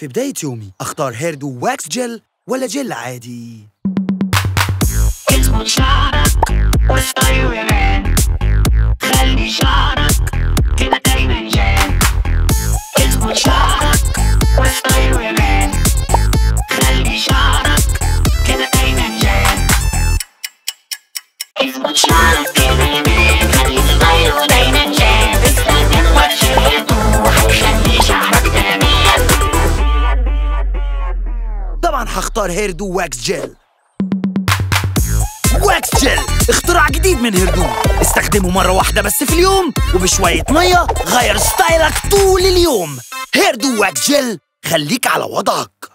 في بداية يومي أختار هيردو واكس جل ولا جل عادي؟ اظبط شعرك وستايل يا مان خلي شعرك كده دايما جان اظبط شعرك وستايل يا مان خلي شعرك كده دايما جان اظبط شعرك كده يا مان خلي ستايله دايما جان استخدم وجهته هتخلي شعرك تمام طبعا هختار هيردو واكس جل واكس جل اختراع جديد من هيردو استخدمه مرة واحدة بس في اليوم وبشوية مية غير ستايلك طول اليوم هيردو واكس جل خليك على وضعك